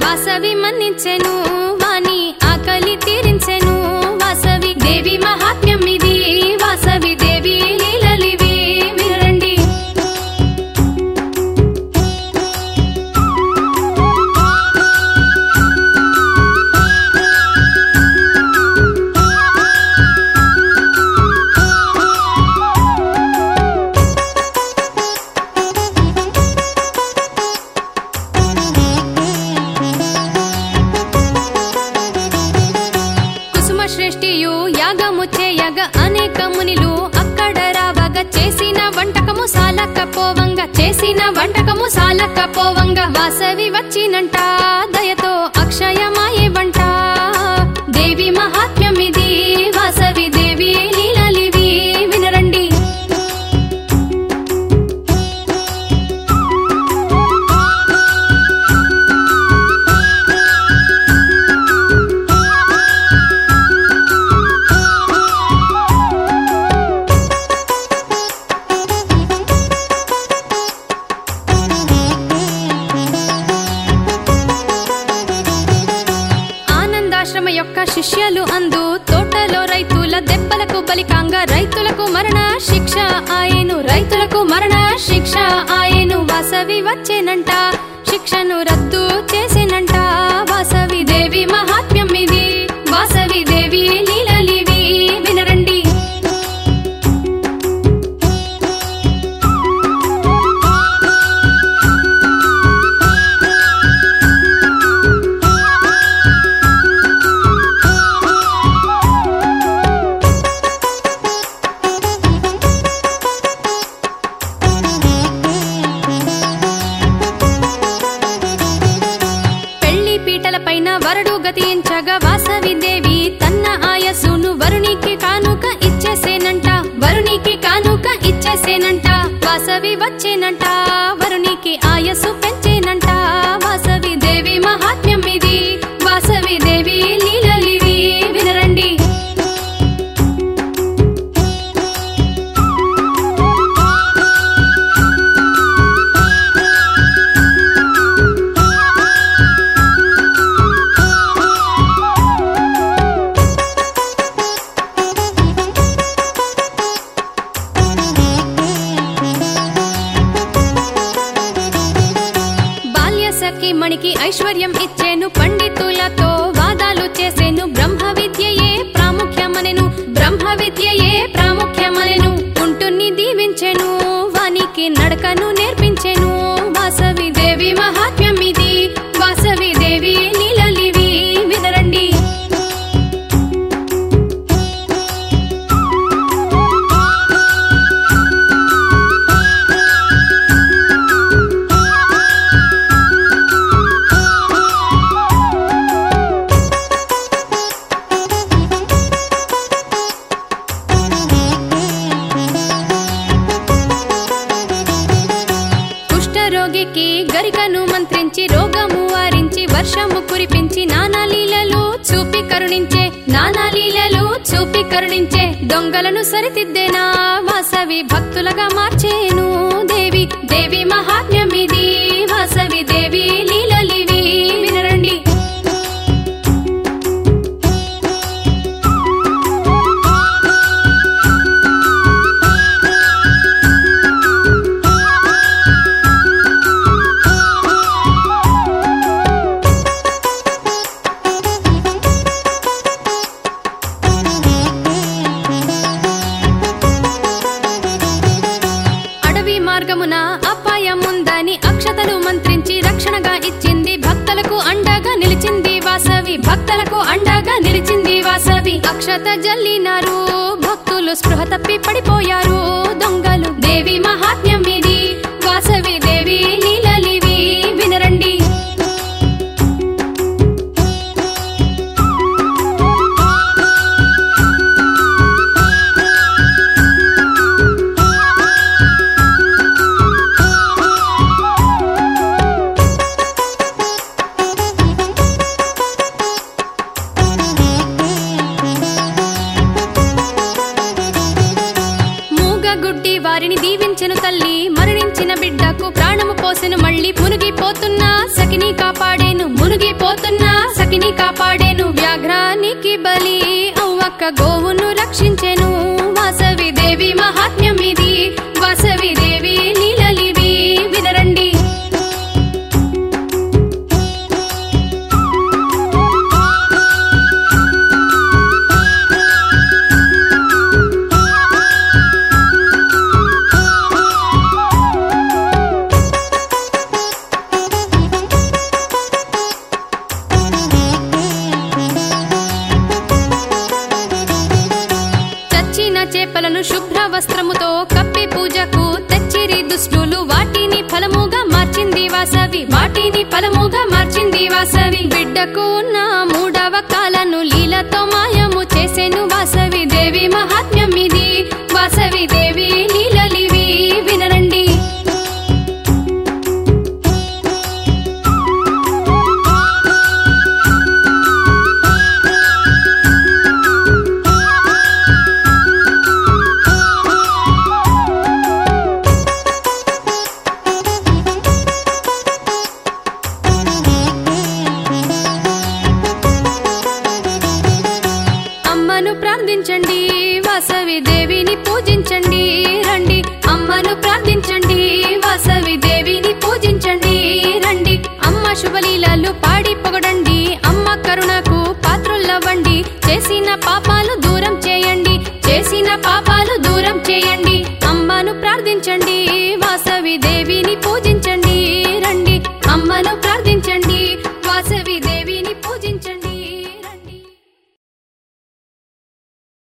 వాసవి మన్నించెను వాని ఆకలి తీరించెను వాసవి దేవి మహాత్మ్యం ఇది వాసవి దేవి లీలలివి వినరండి కుసుమ శ్రేష్ఠియు యాగము చేయగ అనేక మునిలు అక్కడ రావగ చేసిన వంటకము సాలకపోవంగ చేసిన వంటకము సాలకపోవంగ వాసవి వచ్చినంట దయతో అక్షయమాయే వంట దేవి మహాత్మ్యం ఇది వాసవి దేవి లీలలివి వినరండి ఆనందాశ్రమ యొక్క శిష్యులు అందు తోటలో రైతుల దెబ్బలకు బలికాంగ రైతులకు మరణ శిక్ష ఆయను రైతులకు మరణ శిక్ష ఆయను వాసవి వచ్చేనంట శిక్షను రద్దు చేసేనంట వాసవి దేవి మహాత్మ్యం ఇది వాసవి దేవి లీలలివి వినరండి పెళ్లి పీటల పైన వరుడు గతించగా వాసవి దేవి తన్న ఆయసును వరునికి కానుక ఇచ్చేసేనంట వరునికి కానుక ఇచ్చేసేనంట వాసవి వచ్చేనంట వరునికి ఆయసు పెంచేనంట వాసవి దేవి మహాత్మ్యం ఇది వాసవి దేవి లీలలివి వినరండి బాల్య సఖి మణికి ఐశ్వర్యం ఇచ్చేను పండితులతో వాదాలు చేసేను బ్రహ్మ విద్యయే ప్రాముఖ్యమనెను బ్రహ్మ విద్యయే ప్రాముఖ్యమనెను కుంటుని దీవించెను వానికి నడకను నేర్పించెను వాసవి దేవి మహాత్మ్యం ఇది వాసవి దేవి లీలలివి వినరండి కుష్ఠరోగికి గరికను మంత్రించి రోగము వారించి వర్షము కురిపించి నానా లీలలు చూపి కరుణించే నానా లీలలు చూపి కరుణించే దొంగలను సరిదిద్దేనా వాసవి భక్తులుగా మార్చేను దేవి దేవి మహాత్మ్యం ఇది వాసవి దేవి లీలలివి వినరండి అడవి మార్గమున అపాయముందని అక్షతలు మంత్రించి రక్షణగా ఇచ్చింది భక్తులకు అండగా నిలిచింది వాసవి భక్తులకు అండగా నిలిచింది వాసవి అక్షత జల్లినారు భక్తులు స్పృహ తప్పి పడిపోయారు దొంగలు దేవి మహాత్మ్యం ఇది వాసవి దేవి లీలలివి వినరండి మూగ గుడ్డి వారిని దీవించెను తల్లి మరణించిన బిడ్డకు ప్రాణము పోసెను మళ్ళీ మునిగిపోతున్నా సకిని కాపాడేను మునిగిపోతున్నా సకిని కాపాడేను వ్యాఘ్రానికి బలి అవ్వక్క గోవును రక్షించెను వాసవి దేవి మహాత్మ్యం ఇది వాసవి దేవి లీలలివి వినరండి చచ్చిన చేపలను శుభ్ర వస్త్రముతో కప్పి పూజకు తెచ్చిరి దుష్టులు వాటిని ఫలముగా మార్చింది వాసవి వాటిని ఫలముగా మార్చింది వాసవి బిడ్డకు ఉన్న మూడవ కాలను లీలతో మాయము చేసెను వాసవి దేవి మహాత్మ్యం ఇది వాసవి దేవి లీలలివి వినరండి అమ్మను ప్రార్థించండి వాసవి దేవిని పూజించండి రండి అమ్మను ప్రార్థించండి వాసవి దేవిని పూజించండి రండి అమ్మ శుభలీలలు పాడి పొగడండి అమ్మ కరుణకు పాత్రులవ్వండి చేసిన పాపాలు దూరం చేయండి చేసిన పాపాలు దూరం చేయండి అమ్మను ప్రార్థించండి వాసవి దేవిని పూజించండి రండి అమ్మను ప్రార్థించండి వాసవి దేవి